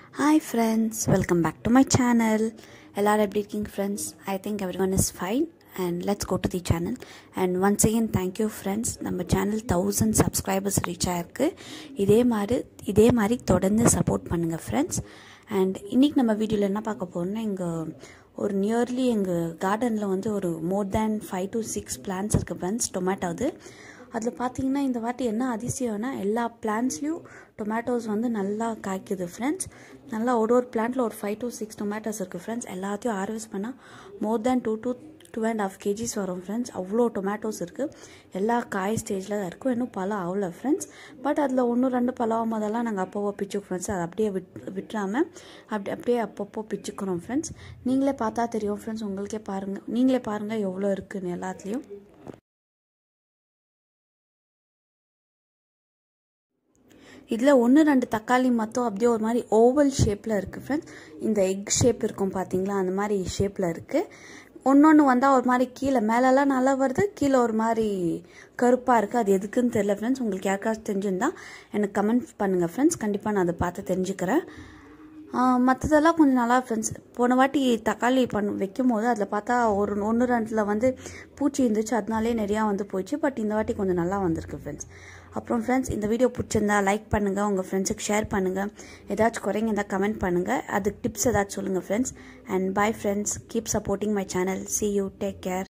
hi friends welcome back to my channel எல்லோரும் எப்படி இருக்கீங்க friends I think everyone is fine and let's go to the channel and once again thank you friends நம்ம channel thousand subscribers reach ஆயிருக்கு இதே மாதிரி இதே மாதிரி தொடர்ந்து சப்போர்ட் பண்ணுங்கள் ஃப்ரெண்ட்ஸ் அண்ட் இன்றைக்கி நம்ம வீடியோவில் என்ன பார்க்க போகிறோம்னா எங்கள் ஒரு நியர்லி எங்கள் கார்டனில் வந்து ஒரு more than five to six plants இருக்குது ஃப்ரெண்ட்ஸ் டொமேட்டோது அதில் பார்த்தீங்கன்னா இந்த வாட்டி என்ன அதிசயம்னா எல்லா பிளான்ஸ்லேயும் டொமேட்டோஸ் வந்து நல்லா காய்க்குது ஃப்ரெண்ட்ஸ் நல்லா ஒரு ஒரு பிளான்ட்டில் ஒரு ஃபைவ் டு சிக்ஸ் டொமேட்டோஸ் இருக்குது ஃப்ரெண்ட்ஸ் எல்லாத்தையும் ஹார்வெஸ்ட் பண்ணால் more than two two two and half KGs வரும் ஃப்ரெண்ட்ஸ் அவ்வளோ டொமேட்டோஸ் இருக்குது எல்லா காய் ஸ்டேஜில் தான் இருக்கும் இன்னும் பழம் ஆகல ஃப்ரெண்ட்ஸ் பட் அதில் ஒன்று ரெண்டு பழம் அதெல்லாம் நாங்கள் அப்பப்போ பிச்சுக்கோம் ஃப்ரெண்ட்ஸ் அதை அப்படியே விட் விட்டுறாமல் அப்படி அப்படியே அப்பப்போ பிச்சுக்கிறோம் ஃப்ரெண்ட்ஸ் நீங்களே பார்த்தா தெரியும் ஃப்ரெண்ட்ஸ் உங்களுக்கே பாருங்கள் நீங்களே பாருங்கள் எவ்வளோ இருக்குன்னு எல்லாத்துலேயும் இதில் ஒன்று ரெண்டு தக்காளி மட்டும் அப்படியே ஒரு மாதிரி ஓவல் ஷேப்பில் இருக்குது ஃப்ரெண்ட்ஸ் இந்த எக் ஷேப் இருக்கும் பார்த்தீங்களா அந்த மாதிரி ஷேப்பில் இருக்குது ஒன்று ஒன்று வந்தால் ஒரு மாதிரி கீழே மேலெல்லாம் நல்லா வருது கீழே ஒரு மாதிரி கருப்பாக இருக்குது அது எதுக்குன்னு தெரியல ஃப்ரெண்ட்ஸ் உங்களுக்கு யாருக்காச்சும் தெரிஞ்சிருந்தால் எனக்கு கமெண்ட் பண்ணுங்கள் ஃப்ரெண்ட்ஸ் கண்டிப்பாக நான் அதை பார்த்து தெரிஞ்சுக்கிறேன் மற்றதெல்லாம் கொஞ்சம் நல்லா ஃப்ரெண்ட்ஸ் போன வாட்டி தக்காளி பண்ண வைக்கும் போது அதில் பார்த்தா ஒரு ஒன்று ரெண்டில் வந்து பூச்சி இருந்துச்சு அதனாலே நிறையா வந்து போயிடுச்சு பட் இந்த வாட்டி கொஞ்சம் நல்லா வந்திருக்கு ஃப்ரெண்ட்ஸ் அப்புறம் ஃப்ரெண்ட்ஸ் இந்த வீடியோ பிடிச்சிருந்தா லைக் பண்ணுங்கள் உங்கள் ஃப்ரெண்ட்ஸுக்கு ஷேர் பண்ணுங்கள் ஏதாச்சும் குறைங்க இருந்தால் கமெண்ட் பண்ணுங்கள் அதுக்கு டிப்ஸ் ஏதாச்சும் சொல்லுங்கள் friends and bye friends keep supporting my channel see you take care